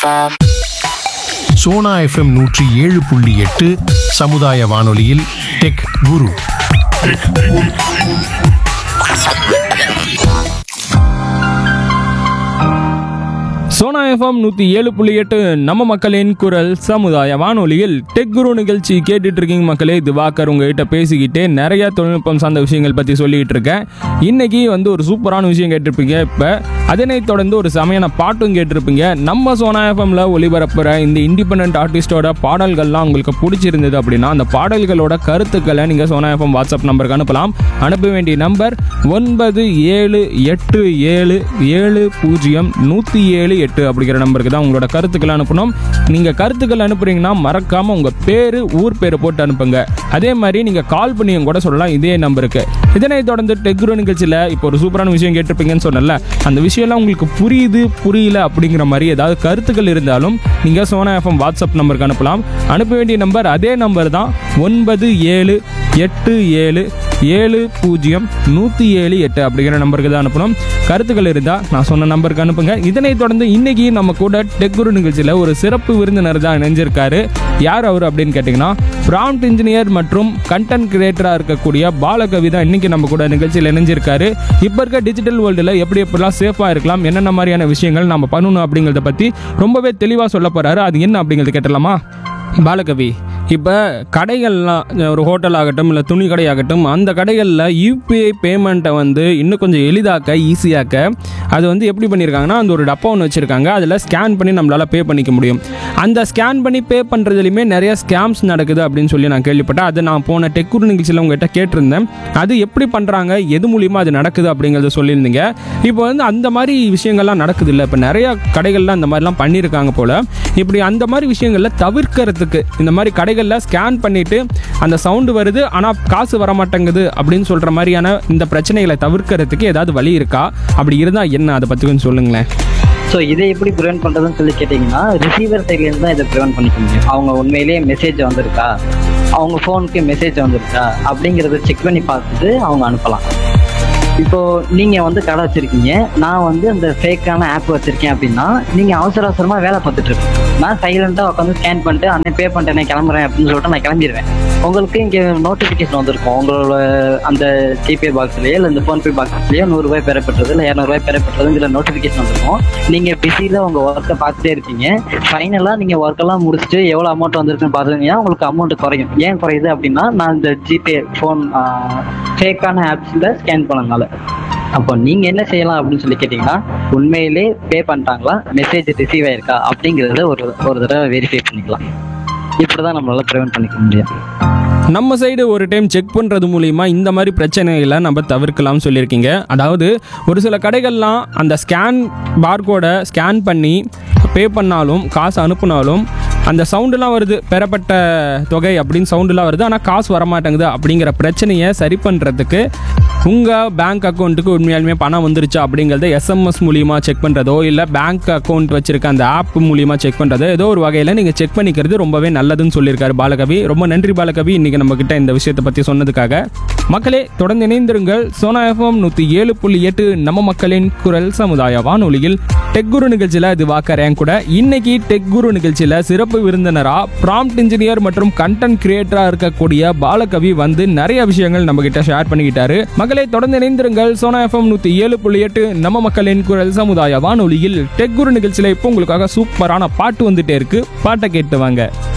FM. Sona FM நூற்றி ஏழு புள்ளி எட்டு சமுதாய வானொலியில் டெக் குரு சோனா எஃப்எம் நூற்றி ஏழு புள்ளி எட்டு நம்ம மக்களின் குரல் சமுதாய வானொலியில் டெக் குரு நிகழ்ச்சி கேட்டுட்டு இருக்கீங்க மக்களே திவாகர் உங்ககிட்ட பேசிக்கிட்டே நிறைய தொழில்நுட்பம் சார்ந்த விஷயங்கள் பற்றி சொல்லிட்டு இருக்கேன் இன்னைக்கு வந்து ஒரு சூப்பரான விஷயம் கேட்டிருப்பீங்க இப்போ அதனைத் தொடர்ந்து ஒரு செமையான பாட்டும் கேட்டிருப்பீங்க நம்ம சோனா எஃப்எம்ல ஒளிபரப்புற இந்த இண்டிபெண்ட் ஆர்டிஸ்டோட பாடல்கள்லாம் உங்களுக்கு பிடிச்சிருந்தது அப்படின்னா அந்த பாடல்களோட கருத்துக்களை நீங்கள் சோனா எஃப்எம் வாட்ஸ்அப் நம்பருக்கு அனுப்பலாம் அனுப்ப வேண்டிய நம்பர் ஒன்பது ஏழு எட்டு ஏழு ஏழு பூஜ்ஜியம் நூற்றி ஏழு எட்டு அப்படிங்கிற நம்பருக்கு தான் உங்களோட கருத்துக்களை அனுப்பணும் நீங்கள் கருத்துக்கள் அனுப்புறீங்கன்னா மறக்காமல் உங்கள் பேர் ஊர் பேர் போட்டு அனுப்புங்க அதே மாதிரி நீங்கள் கால் பண்ணியும் கூட சொல்லலாம் இதே நம்பருக்கு இதனைத் தொடர்ந்து டெக்ரோ நிகழ்ச்சியில் இப்போ ஒரு சூப்பரான விஷயம் கேட்டிருப்பீங்கன்னு சொன்னல அந்த விஷயம்லாம் உங்களுக்கு புரியுது புரியல அப்படிங்கிற மாதிரி ஏதாவது கருத்துக்கள் இருந்தாலும் நீங்கள் சோனா எஃப்எம் வாட்ஸ்அப் நம்பருக்கு அனுப்பலாம் அனுப்ப வேண்டிய நம்பர் அதே நம்பர் தான் ஒன்பது ஏழு எட்டு ஏழு ஏழு பூஜ்ஜியம் நூற்றி ஏழு எட்டு அப்படிங்கிற நம்பருக்கு தான் அனுப்பணும் கருத்துக்கள் இருந்தால் நான் சொன்ன நம்பருக்கு அனுப்புங்க இதனைத் தொடர்ந்து இன்னைக்கு நம்ம கூட டெக்குரு நிகழ்ச்சியில் ஒரு சிறப்பு விருந்தினர் தான் இணைஞ்சிருக்காரு யார் அவர் அப்படின்னு கேட்டிங்கன்னா ப்ராம்ப்ட் இன்ஜினியர் மற்றும் கண்டென்ட் கிரியேட்டராக இருக்கக்கூடிய பாலகவி தான் இன்னைக்கு நம்ம கூட நிகழ்ச்சியில் இணைஞ்சிருக்காரு இப்போ இருக்க டிஜிட்டல் வேர்ல்டில் எப்படி எப்படிலாம் சேஃபாக இருக்கலாம் என்னென்ன மாதிரியான விஷயங்கள் நம்ம பண்ணணும் அப்படிங்கிறத பற்றி ரொம்பவே தெளிவாக சொல்ல போகிறாரு அது என்ன அப்படிங்கிறத கேட்டலாமா பாலகவி இப்போ கடைகள்லாம் ஒரு ஹோட்டல் ஆகட்டும் இல்லை துணி கடை ஆகட்டும் அந்த கடைகளில் யூபிஐ பேமெண்ட்டை வந்து இன்னும் கொஞ்சம் எளிதாக்க ஈஸியாக்க அது வந்து எப்படி பண்ணியிருக்காங்கன்னா அந்த ஒரு டப்பா ஒன்று வச்சுருக்காங்க அதில் ஸ்கேன் பண்ணி நம்மளால் பே பண்ணிக்க முடியும் அந்த ஸ்கேன் பண்ணி பே பண்ணுறதுலையுமே நிறைய ஸ்கேம்ஸ் நடக்குது அப்படின்னு சொல்லி நான் கேள்விப்பட்டேன் அது நான் போன டெக்குரு நிகழ்ச்சியில் உங்கள்கிட்ட கேட்டிருந்தேன் அது எப்படி பண்ணுறாங்க எது மூலியமாக அது நடக்குது அப்படிங்கிறத சொல்லியிருந்தீங்க இப்போ வந்து அந்த மாதிரி விஷயங்கள்லாம் நடக்குது இல்லை இப்போ நிறைய கடைகள்லாம் அந்த மாதிரிலாம் பண்ணியிருக்காங்க போல் இப்படி அந்த மாதிரி விஷயங்களில் தவிர்க்கிறதுக்கு இந்த மாதிரி கடைகளில் ஸ்கேன் பண்ணிவிட்டு அந்த சவுண்டு வருது ஆனால் காசு வர மாட்டேங்குது அப்படின்னு சொல்கிற மாதிரியான இந்த பிரச்சனைகளை தவிர்க்கிறதுக்கு ஏதாவது வழி இருக்கா அப்படி இருந்தால் என்ன அதை பற்றி கொஞ்சம் சொல்லுங்களேன் ஸோ இதை எப்படி ப்ரிவென்ட் பண்ணுறதுன்னு சொல்லி கேட்டிங்கன்னா ரிசீவர் சைட்லேருந்து தான் இதை ப்ரிவென்ட் பண்ணிக்க முடியும் அவங்க உண்மையிலேயே மெசேஜ் வந்திருக்கா அவங்க ஃபோனுக்கு மெசேஜ் வந்திருக்கா அப்படிங்கிறத செக் பண்ணி பார்த்துட்டு அவங்க அனுப்பலாம் இப்போ நீங்க வந்து கடை வச்சிருக்கீங்க நான் வந்து அந்த ஃபேக்கான ஆப் வச்சிருக்கேன் அப்படின்னா நீங்க அவசர அவசரமா வேலை பார்த்துட்டு இருக்கீங்க நான் சைலண்டா உட்காந்து ஸ்கேன் பண்ணிட்டு அன்னை பே பண்ணிட்டு நான் கிளம்புறேன் அப்படின்னு சொல்லிட்டு நான் கிளம்பிடுவேன் உங்களுக்கு இங்க நோட்டிபிகேஷன் வந்திருக்கும் உங்களோட அந்த ஜிபே பாக்ஸ்லயோ இல்லை இந்த ஃபோன்பே பாக்ஸ்லயோ நூறு ரூபாய் பெறப்பட்டது இல்லை இரநூறுபாய் பெறப்பட்டதுங்கிற நோட்டிபிகேஷன் வந்திருக்கும் நீங்க பிஸியில உங்க ஒர்க்கை பார்த்துட்டே இருப்பீங்க ஃபைனலா நீங்க ஒர்க் எல்லாம் முடிச்சுட்டு எவ்வளவு அமௌண்ட் வந்திருக்குன்னு பார்த்தீங்கன்னா உங்களுக்கு அமௌண்ட் குறையும் ஏன் குறையுது அப்படின்னா நான் இந்த ஜிபே ஃபோன் ஃபேக்கான ஆப்ஸ்ல ஸ்கேன் பண்ணனால அப்போ நீங்க என்ன செய்யலாம் அப்படின்னு சொல்லி கேட்டீங்கன்னா உண்மையிலே பே பண்ணிட்டாங்களா மெசேஜ் ரிசீவ் ஆயிருக்கா அப்படிங்கறத ஒரு ஒரு தடவை வெரிஃபை பண்ணிக்கலாம் இப்படிதான் நம்மளால ப்ரிவென்ட் பண்ணிக்க முடியும் நம்ம சைடு ஒரு டைம் செக் பண்ணுறது மூலிமா இந்த மாதிரி பிரச்சனைகளை நம்ம தவிர்க்கலாம்னு சொல்லியிருக்கீங்க அதாவது ஒரு சில கடைகள்லாம் அந்த ஸ்கேன் பார்கோடை ஸ்கேன் பண்ணி பே பண்ணாலும் காசு அனுப்புனாலும் அந்த சவுண்டுலாம் வருது பெறப்பட்ட தொகை அப்படின்னு சவுண்டுலாம் வருது ஆனால் காசு வரமாட்டேங்குது அப்படிங்கிற பிரச்சனையை சரி பண்ணுறதுக்கு உங்கள் பேங்க் அக்கௌண்ட்டுக்கு உண்மையாலுமே பணம் வந்துருச்சா அப்படிங்கிறத எஸ்எம்எஸ் மூலியமாக செக் பண்ணுறதோ இல்லை பேங்க் அக்கௌண்ட் வச்சிருக்க அந்த ஆப் மூலியமாக செக் பண்ணுறதோ ஏதோ ஒரு வகையில் நீங்கள் செக் பண்ணிக்கிறது ரொம்பவே நல்லதுன்னு சொல்லியிருக்காரு பாலகவி ரொம்ப நன்றி பாலகவி இன்றைக்கி நம்மக்கிட்ட இந்த விஷயத்தை பற்றி சொன்னதுக்காக மக்களே தொடர்ந்து இணைந்திருங்கள் சோனா எஃப்எம் நூற்றி ஏழு புள்ளி எட்டு நம்ம மக்களின் குரல் சமுதாய வானொலியில் டெக் குரு நிகழ்ச்சியில் இது வாக்கறேன் கூட இன்னைக்கு டெக் குரு நிகழ்ச்சியில் சிறப்பு விருந்தினரா ப்ராம்ப்ட் இன்ஜினியர் மற்றும் கண்டென்ட் கிரியேட்டரா இருக்கக்கூடிய பாலகவி வந்து நிறைய விஷயங்கள் நம்ம கிட்ட ஷேர் பண்ணிக்கிட்டாரு மக்களை தொடர்ந்து இணைந்திருங்கள் சோனா எஃப்எம் நூத்தி ஏழு புள்ளி எட்டு நம்ம மக்களின் குரல் சமுதாய வானொலியில் டெக் குரு நிகழ்ச்சியில இப்போ உங்களுக்காக சூப்பரான பாட்டு வந்துட்டே இருக்கு பாட்டை கேட்டு வாங்க